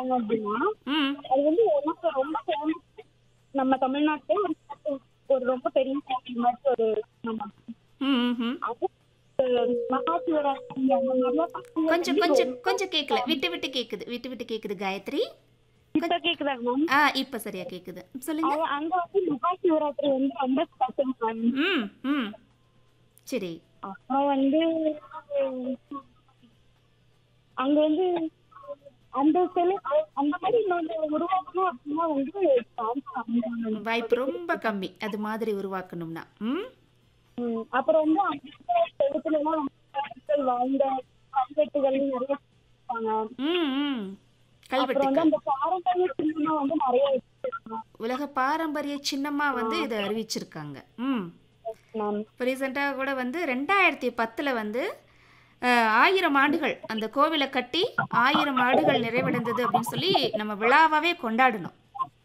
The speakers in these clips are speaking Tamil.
சொல்றாங்க அப்படின்னா ம் அது வந்து உனக்கு ரொம்ப famous. நம்ம தமிழ்நாட்டிலே ஒரு ஒரு ரொம்ப பெரிய கோவில் மாதிரி ஒரு நம்ம ம் ம், ம் அது அஹ், மகா சிவராத்திரி அந்த மாதிரிலாம் பசங்க கொஞ்சம் வந்து கொஞ்சம் கொஞ்சம் கேட்கல விட்டு விட்டு கேக்குது விட்டு விட்டு கேக்குது காயத்ரி இப்ப கேக்குதாங்க மேம் ஆ இப்ப சரியா கேக்குது சொல்லுங்க அவ- அங்க வந்து மகா சிவராத்திரி வந்து ரொம்ப ஸ்பெஷல் மேம் ம் ம் சரி அப்புறம் வந்து அங்க வந்து அந்த சிலை அந்த மாதிரி இன்னொன்று உருவாக்கணும் அப்படின்னா வந்து chance கம்மி தான் ma'am. வாய்ப்பு ரொம்ப கம்மி அது மாதிரி உருவாக்கணும்னா ம் ம், அப்புறம் வந்து அந்த இடத்துல எல்லாம் வந்து கற்கள் வாழ்ந்த கல்வெட்டுகள் நிறைய வச்சிருப்பாங்க ம் ம் அப்புறம் வந்து கல்வெட்டுக்கள் அந்த பாரம்பரிய சின்னமா வந்து நிறைய வச்சிருக்காங்க உலக பாரம்பரிய சின்னமா வந்து இதை அறிவிச்சிருக்காங்க ம் மேம் இப்போ ரீசெண்டாக கூட வந்து ரெண்டாயிரத்தி பத்தில் வந்து அஹ், ஆயிரம் ஆண்டுகள் அந்த கோவிலை கட்டி ஆயிரம் ஆண்டுகள் நிறைவடைந்தது அப்படின்னு சொல்லி நம்ம விழாவாகவே கொண்டாடணும்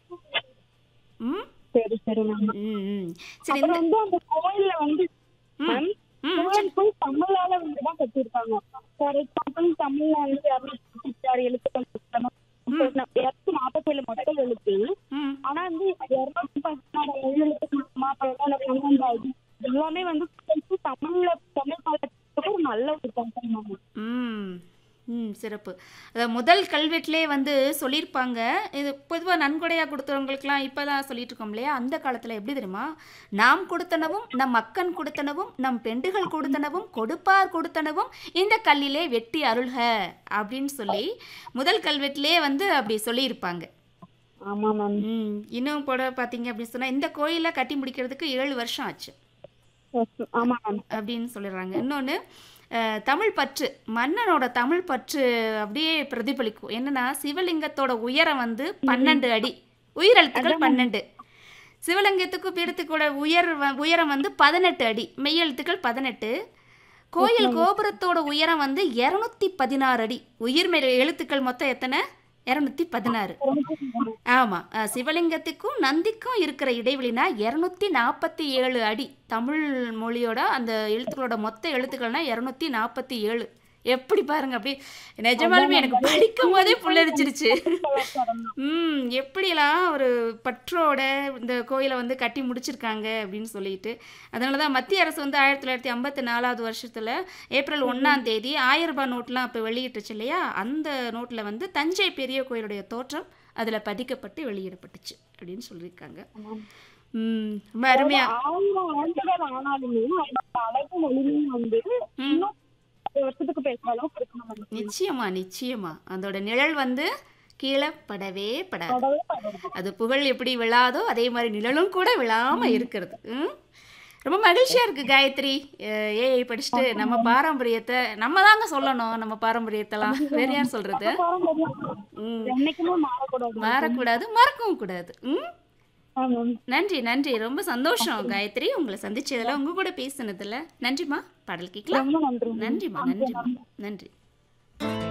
ம் சரி சரி மேம் ம் ம் சரி இந்த அப்புறம் வந்து அந்த கோயில்ல வந்து ம் மேம் ம் கோயில் போய் தமிழால வந்து தான் கட்டியிருக்காங்க ஃபார் எக்ஸாம்பிள் தமிழ்ல வந்து இருநூத்தி ஆறு எழுத்துக்கள் இருக்கணும் இருநூத்தி நாற்பத்தேழு மொத்தம் எழுத்து ம் ஆனா வந்து இருநூத்தி பதினாறு எழுத்துக்கள் மட்டுமா பதினாலு பன்னெண்டாவது எல்லாமே வந்து சேர்த்து தமிழ்ல தமிழ் பாடத்துக்கு ஒரு நல்ல ஒரு கம்பெனி மேம் ம் ம் சிறப்பு அதாவது முதல் கல்வெட்டிலே வந்து சொல்லியிருப்பாங்க இது பொதுவாக நன்கொடையாக கொடுத்தவங்களுக்குலாம் இப்போ தான் சொல்லிட்டு இருக்கோம் இல்லையா அந்த காலத்தில் எப்படி தெரியுமா நாம் கொடுத்தனவும் நம் மக்கன் கொடுத்தனவும் நம் பெண்டுகள் கொடுத்தனவும் கொடுப்பார் கொடுத்தனவும் இந்த கல்லிலே வெட்டி அருள்க அப்படின்னு சொல்லி முதல் கல்வெட்டிலே வந்து அப்படி சொல்லியிருப்பாங்க ஆமா மேம் ம் இன்னும் கூட பார்த்தீங்க அப்படின்னு சொன்னால் இந்த கோயிலை கட்டி முடிக்கிறதுக்கு ஏழு வருஷம் ஆச்சு ஆமா மேம் அப்படின்னு சொல்லிடுறாங்க இன்னொன்று தமிழ் பற்று மன்னனோட தமிழ் பற்று அப்படியே பிரதிபலிக்கும் என்னன்னா சிவலிங்கத்தோட உயரம் வந்து பன்னெண்டு அடி உயிரெழுத்துக்கள் பன்னெண்டு சிவலிங்கத்துக்கும் பீடத்துக்கூட உயர் வ- உயரம் வந்து பதினெட்டு அடி மெய்யெழுத்துக்கள் பதினெட்டு கோயில் கோபுரத்தோட உயரம் வந்து இரநூத்தி பதினாறு அடி உயிர்மெய் எழுத்துக்கள் மொத்தம் எத்தனை இரநூத்தி பதினாறு ஆமாம் சிவலிங்கத்துக்கும் நந்திக்கும் இருக்கிற இடைவெளினா இரநூத்தி நாற்பத்தி ஏழு அடி தமிழ் மொழியோட அந்த எழுத்துக்களோட மொத்த எழுத்துக்கள்னா இரநூத்தி நாற்பத்தி ஏழு எப்படி பாருங்க அப்படி நிஜமாலுமே எனக்கு படிக்கும் போதே புல்லரிச்சிருச்சு ம் எப்படியெல்லாம் ஒரு பற்றோட இந்த கோயிலை வந்து கட்டி முடிச்சிருக்காங்க அப்படின்னு சொல்லிட்டு அதனால தான் மத்திய அரசு வந்து ஆயிரத்தி தொள்ளாயிரத்தி ஐம்பத்தி நாலாவது வருஷத்தில் ஏப்ரல் ஒன்றாம் தேதி ஆயிரம் ரூபாய் நோட்லாம் அப்போ வெளியிட்டுச்சு இல்லையா அந்த நோட்டில் வந்து தஞ்சை பெரிய கோயிலுடைய தோற்றம் அதில் பதிக்கப்பட்டு வெளியிடப்பட்டுச்சு அப்படின்னு சொல்லியிருக்காங்க ம் ரொம்ப அருமையா ஆயிரம் ஆண்டுகள் ஆனாலுமே அதோட அழகு மொழியும் வந்து ம் இன்னும் பத்து வருஷத்துக்கு பேசுற அளவுக்கு இருக்கணும் மேம் நிச்சயமா நிச்சயமா அதோட நிழல் வந்து கீழே படவே படாது படவே படாது. அது புகழ் எப்படி விழாதோ அதே மாதிரி நிழலும் கூட விழாம இருக்கிறது ம்? ரொம்ப மகிழ்ச்சியா இருக்கு காயத்ரி ஏஐ படிச்சுட்டு நம்ம பாரம்பரியத்தை நம்ம தாங்க சொல்லணும் நம்ம பாரம்பரியத்தெல்லாம் வேற யார் சொல்றது பாரம்பரியம் ம் என்னைக்குமே மாறக்கூடாது மாறக்கூடாது மறக்கவும் கூடாது ம் ஆமா நன்றி நன்றி ரொம்ப சந்தோஷம் காயத்ரி உங்களை சந்திச்சதுல உங்க கூட பேசுனதுல நன்றிம்மா பாடல் கேட்கலாம் ரொம்ப நன்றி நன்றிம்மா நன்றிம்மா நன்றி